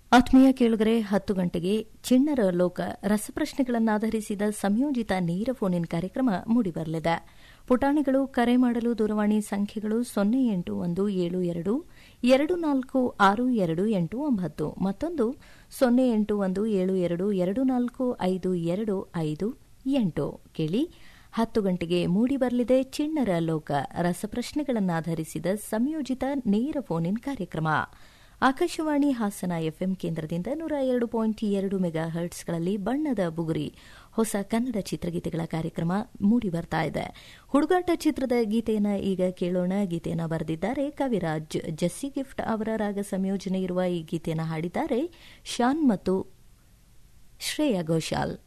ಆತ್ಮೀಯ ಕೇಳುಗರೆ ಹತ್ತು ಗಂಟೆಗೆ ಚಿಣ್ಣರ ಲೋಕ ರಸಪ್ರಶ್ನೆಗಳನ್ನಾಧರಿಸಿದ ಸಂಯೋಜಿತ ನೇರ ಫೋನ್ ಇನ್ ಕಾರ್ಯಕ್ರಮ ಮೂಡಿಬರಲಿದೆ ಪುಟಾಣಿಗಳು ಕರೆ ಮಾಡಲು ದೂರವಾಣಿ ಸಂಖ್ಯೆಗಳು ಸೊನ್ನೆ ಎಂಟು ಒಂದು ಏಳು ಎರಡು ಎರಡು ನಾಲ್ಕು ಆರು ಎರಡು ಎಂಟು ಒಂಬತ್ತು ಮತ್ತೊಂದು ಸೊನ್ನೆ ಎಂಟು ಒಂದು ಏಳು ಎರಡು ಎರಡು ನಾಲ್ಕು ಐದು ಎರಡು ಐದು ಎಂಟು ಕೇಳಿ ಹತ್ತು ಗಂಟೆಗೆ ಮೂಡಿಬರಲಿದೆ ಚಿಣ್ಣರ ಲೋಕ ರಸಪ್ರಶ್ನೆಗಳನ್ನಾಧರಿಸಿದ ಸಂಯೋಜಿತ ನೇರ ಫೋನ್ ಇನ್ ಕಾರ್ಯಕ್ರಮ ಆಕಾಶವಾಣಿ ಹಾಸನ ಎಫ್ಎಂ ಕೇಂದ್ರದಿಂದ ನೂರ ಎರಡು ಪಾಯಿಂಟ್ ಎರಡು ಮೆಗಾ ಹರ್ಟ್ಸ್ಗಳಲ್ಲಿ ಬಣ್ಣದ ಬುಗುರಿ ಹೊಸ ಕನ್ನಡ ಚಿತ್ರಗೀತೆಗಳ ಕಾರ್ಯಕ್ರಮ ಮೂಡಿ ಬರ್ತಾ ಇದೆ ಹುಡುಗಾಟ ಚಿತ್ರದ ಗೀತೆಯನ್ನು ಈಗ ಕೇಳೋಣ ಗೀತೆಯನ್ನು ಬರೆದಿದ್ದಾರೆ ಕವಿರಾಜ್ ಜಸ್ಸಿ ಗಿಫ್ಟ್ ಅವರ ರಾಗ ಸಂಯೋಜನೆ ಇರುವ ಈ ಗೀತೆಯನ್ನು ಹಾಡಿದ್ದಾರೆ ಶಾನ್ ಮತ್ತು ಶ್ರೇಯಾ ಘೋಷಾಲ್